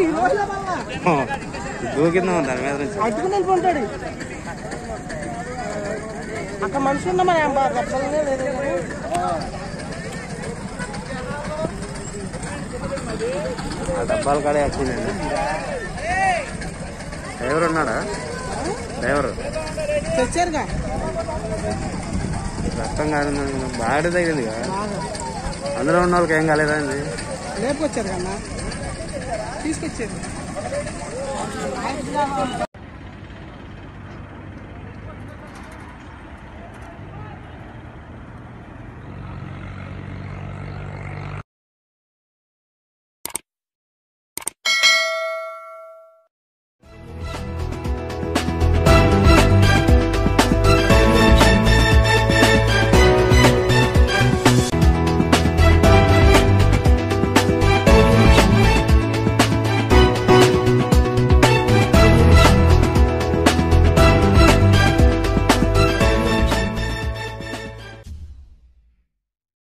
రోజులే మళ్ళా దూకిందాం దాని మీద నుంచి అడ్డుకుని వెళ్ళిపోతాడు అక్కడ మనిషి ఉన్నా మరి ఏం బాగా చెప్పాలనే లేదు కానీ. ఆ డబ్బాల కాడే యాక్సిడెంట్ డ్రైవర్ ఉన్నాడా డ్రైవర్ తెచ్చారుగా రక్తం కాదు బాగా తగిలింది కదా బాగా అందులో ఉన్న వాళ్ళకి ఏం కాలేదా అండి లేపుకొచ్చారు కన్నా తీసుకొచ్చారు